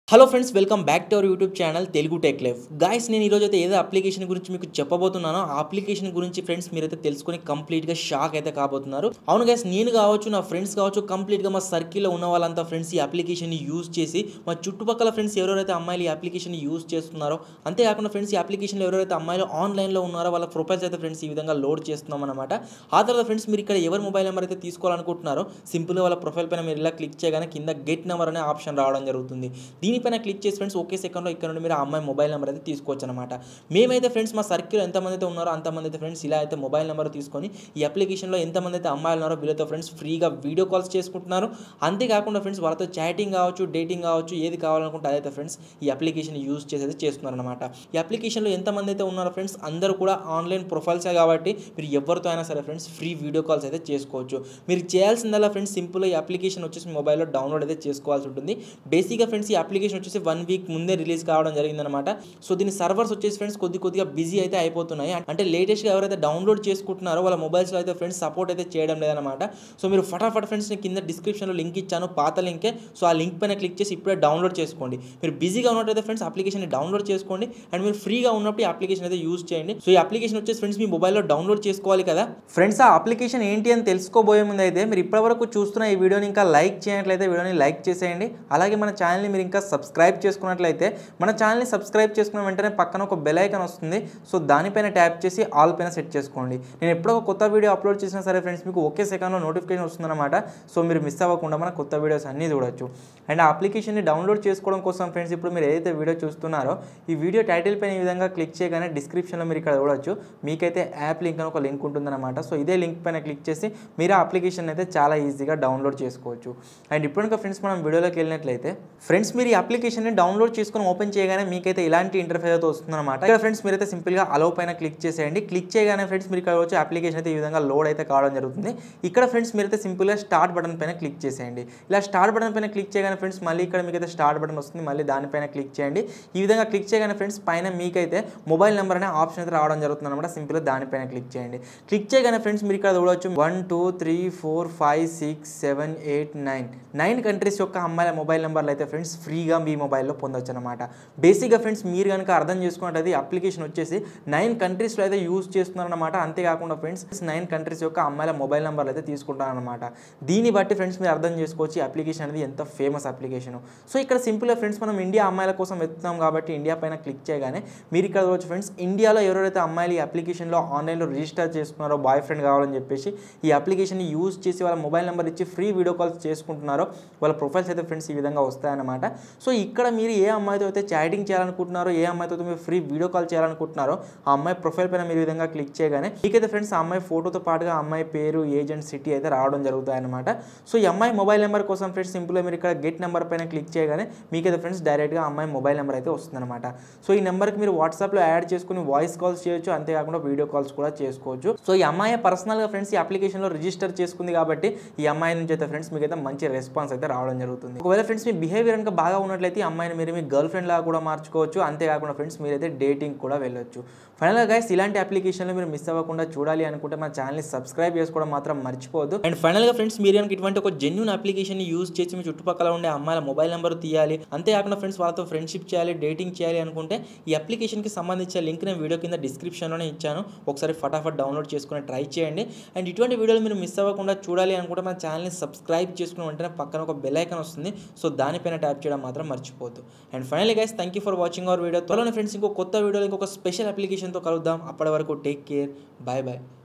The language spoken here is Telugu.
hello friends welcome back to our YouTube channel Telugu tech life guys నేను ఈరోజు అయితే ఏదో అప్లికేషన్ గురించి మీకు చెప్పబోతున్నానో ఆ అప్లికేషన్ గురించి ఫ్రెండ్స్ మీరైతే తెలుసుకొని కంప్లీట్గా షాక్ అయితే కాబోతున్నారు అవును గైస్ నేను కావచ్చు నా ఫ్రెండ్స్ కావచ్చు కంప్లీట్గా మా సర్కిల్లో ఉన్న వాళ్ళంతా ఫ్రెండ్స్ ఈ అప్లికేషన్ని యూజ్ చేసి మా చుట్టుపక్కల ఫ్రెండ్స్ ఎవరెవరైతే అమ్మాయిలు ఈ అప్లికేషన్ యూజ్ చేస్తున్నారో అంతేకాకుండా ఫ్రెండ్స్ ఈ అప్లికేషన్లో ఎవరైతే అమ్మాయిలు ఆన్లైన్లో ఉన్నారో వాళ్ళ ప్రొఫైల్స్ అయితే ఫ్రెండ్స్ ఈ విధంగా లోడ్ చేస్తున్నాం అనమాట ఆ తర్వాత ఫ్రెండ్స్ మీరు ఇక్కడ ఎవరి మొబైల్ నెంబర్ అయితే తీసుకోవాలనుకుంటున్నారో సింపుల్గా వాళ్ళ ప్రొఫైల్ పైన మీరు ఇలా క్లిక్ చేయగానే కింద గెట్ నెంబర్ అనే ఆప్షన్ రావడం జరుగుతుంది దీనిపైన క్లిక్ చేసి ఫ్రెండ్స్ ఒకే సెకండ్లో ఇక్కడ నుండి మీరు ఆ అమ్మాయి మొబైల్ నెంబర్ అయితే తీసుకోవచ్చు అనమాట మేమైతే ఫ్రెండ్స్ మా సర్కిల్ ఎంతమంది అయితే ఉన్నారో అంతమంది అయితే ఫ్రెండ్స్ ఇలా అయితే మొబైల్ నెంబర్ తీసుకొని ఈ అప్లికేషన్లో ఎంతమంది అయితే అమ్మాయిలు ఉన్నారో వీళ్ళతో ఫ్రెండ్స్ ఫ్రీగా వీడియో కాల్స్ చేసుకుంటున్నారు అంతేకాకుండా ఫ్రెండ్స్ వాళ్ళతో చాటింగ్ కావచ్చు డేటింగ్ కావచ్చు ఏది కావాలనుకుంటే అదైతే ఫ్రెండ్స్ ఈ అప్లికేషన్ యూజ్ చేసి అయితే చేస్తున్నారు అనమాట ఈ అప్లికేషన్లో ఎంతమంది అయితే ఉన్నారో ఫ్రెండ్స్ అందరూ కూడా ఆన్లైన్ ప్రొఫైల్సే కాబట్టి మీరు ఎవరితో అయినా సరే ఫ్రెండ్స్ ఫ్రీ వీడియో కాల్స్ అయితే చేసుకోవచ్చు మీరు చేయాల్సిందల్లా ఫ్రెండ్స్ సింపుల్గా ఈ అప్లికేషన్ వచ్చేసి మొబైల్లో డౌన్లోడ్ అయితే చేసుకోవాల్సి ఉంటుంది బేసిక్గా ఫ్రెండ్స్ ఈ అప్లికేషన్ వచ్చేసి వన్ వీక్ ముందే రిలీజ్ కావడం జరిగిందనమాట సో దీని సర్వర్స్ వచ్చేసి ఫ్రెండ్స్ కొద్ది కొద్దిగా బిజీ అయితే అయిపోతున్నాయి అంటే లేటెస్ట్గా ఎవరైతే డౌన్లోడ్ చేసుకుంటున్నారో వాళ్ళ మొబైల్స్లో అయితే ఫ్రెండ్స్ సపోర్ట్ అయితే చేయడం లేదనమాట సో మీరు ఫటాఫట్ ఫ్రెండ్స్ నేను కింద డిస్క్రిప్షన్లో లింక్ ఇచ్చాను పాత లింకే సో ఆ లింక్ పైన క్లిక్ చేసి ఇప్పుడే డౌన్లోడ్ చేసుకోండి మీరు బిజీగా ఉన్నట్టయితే ఫ్రెండ్స్ అప్లికేషన్ డౌన్లోడ్ చేసుకోండి అండ్ మీరు ఫ్రీగా ఉన్నప్పుడు ఈ అప్లికేషన్ అయితే యూజ్ చేయండి సో ఈ అప్లికేషన్ వచ్చేసి ఫ్రెండ్స్ మీ మొబైల్లో డౌన్లోడ్ చేసుకోవాలి కదా ఫ్రెండ్స్ ఆ అప్లికేషన్ ఏంటి అని తెలుసుకోబోయే ముందు అయితే మీరు ఇప్పటివరకు చూస్తున్న ఈ వీడియోని ఇంకా లైక్ చేయనట్లయితే వీడియోని లైక్ చేసేయండి అలాగే మన ఛానల్ని మీరు ఇంకా సబ్స్క్రైబ్ చేసుకున్నట్లయితే మన ఛానల్ని సబ్స్క్రైబ్ చేసుకున్న వెంటనే పక్కన ఒక బెల్ ఐకాన్ వస్తుంది సో దానిపైన ట్యాప్ చేసి ఆల్ పైన సెట్ చేసుకోండి నేను ఎప్పుడో ఒక కొత్త వీడియో అప్లోడ్ చేసినా సరే ఫ్రెండ్స్ మీకు ఒకే సెకండ్లో నోటిఫికేషన్ వస్తుందన్నమాట సో మీరు మిస్ అవ్వకుండా మన కొత్త వీడియోస్ అన్నీ చూడొచ్చు అండ్ ఆ అప్లికేషన్ని డౌన్లోడ్ చేసుకోవడం కోసం ఫ్రెండ్స్ ఇప్పుడు మీరు ఏదైతే వీడియో చూస్తున్నారో ఈ వీడియో టైటిల్ పైన ఈ విధంగా క్లిక్ చేయగానే డిస్క్రిప్షన్లో మీరు ఇక్కడ చూడొచ్చు మీకైతే యాప్ లింక్ అని ఒక లింక్ ఉంటుందన్నమాట సో ఇదే లింక్ పైన క్లిక్ చేసి మీరు ఆ అప్లికేషన్ అయితే చాలా ఈజీగా డౌన్లోడ్ చేసుకోవచ్చు అండ్ ఇప్పుడు ఇంకా ఫ్రెండ్స్ మనం వీడియోలోకి వెళ్ళినట్లయితే ఫ్రెండ్స్ మీరు ఈ అప్లికేషన్ని డౌన్లోడ్ చేసుకొని ఓపెన్ చేయగానే మీకైతే ఇలాంటి ఇంటర్ఫేస్ అయితే వస్తుందన్నమాట ఇక్కడ ఫ్రెండ్స్ మీరైతే సింపుల్గా అలో పైన క్లిక్ చేసేయండి క్లిక్ చేయగానే ఫ్రెండ్స్ మీరు ఇక్కడ వచ్చి అప్లికేషన్ అయితే ఈ విధంగా లోడ్ అయితే కావడం జరుగుతుంది ఇక్కడ ఫ్రెండ్స్ మీరైతే సింపుల్గా స్టార్ట్ బటన్ పైన క్లిక్ చేసేయండి ఇలా స్టార్ట్ బటన్ పైన క్లిక్ చేయగానే ఫ్రెండ్స్ మళ్ళీ ఇక్కడ మీకైతే స్టార్ట్ బటన్ వస్తుంది మళ్ళీ దానిపైన క్లిక్ చేయండి ఈ విధంగా క్లిక్ చేయగానే ఫ్రెండ్స్ పైన మీకైతే మొబైల్ నెంబర్ అనే ఆప్షన్ అయితే రావడం జరుగుతుంది అనమాట సింపుల్గా దానిపైన క్లిక్ చేయండి క్లిక్ చేయగానే ఫ్రెండ్స్ మీరు ఇక్కడ చూడవచ్చు one two three four five six seven eight nine nine countries యొక్క అమ్మాయిల మొబైల్ నెంబర్లు అయితే ఫ్రెండ్స్ ఫ్రీగా మీ మొబైల్లో పొందొచ్చు అనమాట బేసిక్గా ఫ్రెండ్స్ మీరు కనుక అర్థం చేసుకున్నట్లయితే అప్లికేషన్ వచ్చేసి నైన్ కంట్రీస్లో అయితే యూజ్ చేస్తున్నారనమాట అంతేకాకుండా ఫ్రెండ్స్ నైన్ కంట్రీస్ యొక్క అమ్మాయిల మొబైల్ నెంబర్లు అయితే తీసుకుంటారనమాట దీన్ని బట్టి ఫ్రెండ్స్ మీరు అర్థం చేసుకోవచ్చు ఈ అప్లికేషన్ అనేది ఎంత ఫేమస్ అప్లికేషన్ సో ఇక్కడ సింపుల్గా ఫ్రెండ్స్ మనం ఇండియా అమ్మాయిల కోసం వెతుకుతాం కాబట్టి ఇండియా పైన క్లిక్ చేయగానే మీరు ఇక్కడ చూడవచ్చు ఫ్రెండ్స్ ఇండియాలో ఎవరైతే అమ్మాయిలు ఈ అప్లికేషన్లో ఆన్లైన్లో రిజిస్టర్ చేసుకున్నారో బాయ్ ఫ్రెండ్ కావాలని చెప్పేసి ఈ అప్లికేషన్ని యూజ్ చేసి వాళ్ళ మొబైల్ నెంబర్ ఇచ్చి ఫ్రీ వీడియో కాల్స్ చేసుకుంటున్నారో వాళ్ళ ప్రొఫైల్స్ అయితే ఫ్రెండ్స్ ఈ విధంగా వస్తాయన్నమాట సో ఇక్కడ మీరు ఏ అమ్మాయితో అయితే చాటింగ్ చేయాలనుకుంటున్నారో ఏ అమ్మాయితో అయితే మీరు ఫ్రీ వీడియో కాల్ చేయాలనుకుంటున్నారో ఆ అమ్మాయి ప్రొఫైల్ పైన మీరు ఈ విధంగా క్లిక్ చేయగానే మీకైతే ఫ్రెండ్స్ ఆ అమ్మాయి ఫోటోతో పాటుగా ఆ అమ్మాయి పేరు ఏజెంట్ సిటీ అయితే రావడం జరుగుతాయి అనమాట సో ఈ అమ్మాయి మొబైల్ నెంబర్ కోసం ఫ్రెండ్స్ సింపుల్గా మీరు ఇక్కడ గెట్ నెంబర్ పైన క్లిక్ చేయగానే మీకైతే ఫ్రెండ్స్ డైరెక్ట్గా అమ్మాయి మొబైల్ నెంబర్ అయితే వస్తుందన్నమాట సో ఈ నెంబర్కి మీరు వాట్సాప్లో యాడ్ చేసుకుని వాయిస్ కాల్స్ చేయొచ్చు అంతేకాకుండా వీడియో కాల్స్ కూడా చేసుకోవచ్చు సో ఈ అమ్మాయి పర్సనల్గా ఫ్రెండ్స్ ఈ అప్లికేషన్లో రిజిస్టర్ చేసుకుంది కాబట్టి ఈ అమ్మాయి నుంచి అయితే ఫ్రెండ్స్ మీకు అయితే మంచి రెస్పాన్స్ అయితే రావడం జరుగుతుంది ఒకవేళ ఫ్రెండ్స్ మీ బిహేవియర్ కనుక బాగా ఉన్నట్లయితే ఈ అమ్మాయిని మీరు మీ గర్ల్ ఫ్రెండ్ లాగా కూడా మార్చుకోవచ్చు అంతేకాకుండా ఫ్రెండ్స్ మీరైతే డేటింగ్ కూడా వెళ్ళొచ్చు ఫైనల్గా గైస్ ఇలాంటి అప్లికేషన్లు మీరు మిస్ అవ్వకుండా చూడాలి అనుకుంటే మన ఛానల్ని సబ్స్క్రైబ్ చేసుకోవడం మాత్రం మర్చిపోవద్దు అండ్ ఫైనల్గా ఫ్రెండ్స్ మీరు కనుక ఇటువంటి ఒక జెన్యున్ అప్లికేషన్ యూజ్ చేసి మీ చుట్టుపక్కల ఉండే అమ్మాయిల మొబైల్ నెంబర్ తీయాలి అంతేకాకుండా ఫ్రెండ్స్ వాళ్ళతో ఫ్రెండ్షిప్ చేయాలి డేటింగ్ చేయాలి అనుకుంటే ఈ అప్లికేషన్కి సంబంధించిన లింక్ నేను వీడియో కింద డిస్క్రిప్షన్లోనే ఇచ్చాను ఒకసారి ఫటాఫట్ డౌన్లోడ్ చేసుకుని ట్రై చేయండి అండ్ ఇటువంటి వీడియోలు మీరు మిస్ అవ్వకుండా చూడాలి అనుకుంటే మన ఛానల్ని సబ్స్క్రైబ్ చేసుకుని వెంటనే పక్కన ఒక బెల్ ఐకాన్ వస్తుంది సో దానిపైన ట్యాప్ చేయడం మాత్రం మర్చిపోద్దు and final guys thank you for watching our video త్వరలో ఫ్రెండ్స్ ఇంకో కొత్త వీడియోలో ఇంకొక స్పెషల్ అప్లికేషన్తో కలుద్దాం అప్పటి వరకు టేక్ కేర్ బాయ్ బాయ్